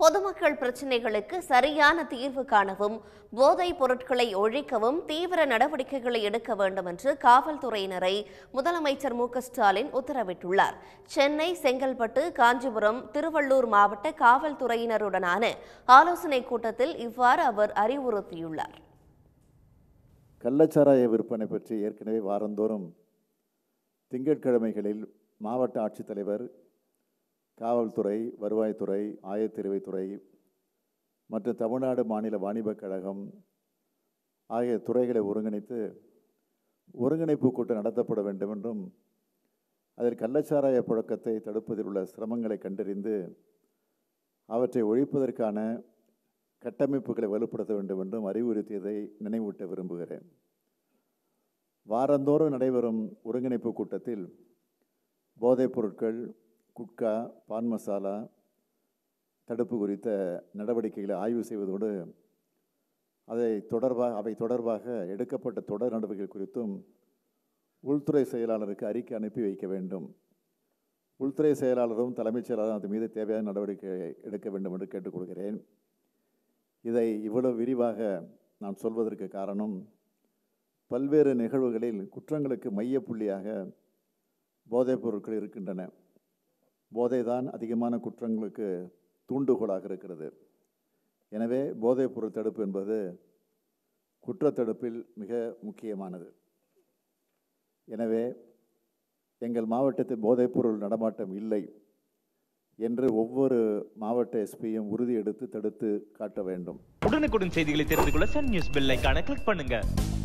பொதுமக்கள் பிரச்சினைகளுக்கு சரியான தீர்வு காணவும் போதைப் பொருட்களை ஒழிக்கவும் தீவிர நடவடிக்கைகளை எடுக்க வேண்டும் என்று காவல்துறையினரை முதலமைச்சர் மு க ஸ்டாலின் உத்தரவிட்டுள்ளார் சென்னை செங்கல்பட்டு காஞ்சிபுரம் திருவள்ளூர் மாவட்ட காவல்துறையினருடனான ஆலோசனைக் கூட்டத்தில் இவ்வாறு அவர் அறிவுறுத்தியுள்ளார் கள்ளச்சாராய விற்பனை பற்றி ஏற்கனவே வாரந்தோறும் திங்கட்கிழமைகளில் மாவட்ட ஆட்சித்தலைவர் காவல்துறை வருவாய்த்துறை ஆயத்தீர்வைத்துறை மற்றும் தமிழ்நாடு மாநில வாணிபக் கழகம் ஆகிய துறைகளை ஒருங்கிணைத்து ஒருங்கிணைப்பு கூட்டம் நடத்தப்பட வேண்டும் என்றும் அதில் கள்ளச்சாராய புழக்கத்தை தடுப்பதில் உள்ள சிரமங்களை கண்டறிந்து அவற்றை ஒழிப்பதற்கான கட்டமைப்புகளை வலுப்படுத்த வேண்டும் என்றும் அறிவுறுத்தியதை நினைவூட்ட விரும்புகிறேன் வாரந்தோறும் நடைபெறும் ஒருங்கிணைப்பு கூட்டத்தில் போதைப் பொருட்கள் குட்கா பான் மசாலா தடுப்பு குறித்த நடவடிக்கைகளை ஆய்வு செய்வதோடு அதை தொடர்பாக அவை தொடர்பாக எடுக்கப்பட்ட தொடர் நடவடிக்கைகள் குறித்தும் உள்துறை செயலாளருக்கு அறிக்கை அனுப்பி வைக்க வேண்டும் உள்துறை செயலாளரும் தலைமைச் செயலாளரும் அது மீது தேவையான நடவடிக்கை எடுக்க வேண்டும் என்று கேட்டுக்கொள்கிறேன் இதை இவ்வளவு விரிவாக நான் சொல்வதற்கு காரணம் பல்வேறு நிகழ்வுகளில் குற்றங்களுக்கு மையப்புள்ளியாக போதைப் பொருட்கள் இருக்கின்றன போதைதான் அதிகமான குற்றங்களுக்கு தூண்டுகோலாக இருக்கிறது எனவே போதைப் பொருள் தடுப்பு என்பது குற்றத்தடுப்பில் மிக முக்கியமானது எனவே எங்கள் மாவட்டத்தில் போதைப்பொருள் நடமாட்டம் இல்லை என்று ஒவ்வொரு மாவட்ட எஸ்பியும் உறுதி எடுத்து தடுத்து காட்ட வேண்டும் உடனுக்குடன் செய்திகளை தெரிந்து கொள்ள சன் நியூஸ் பெல் ஐகானை கிளிக் பண்ணுங்க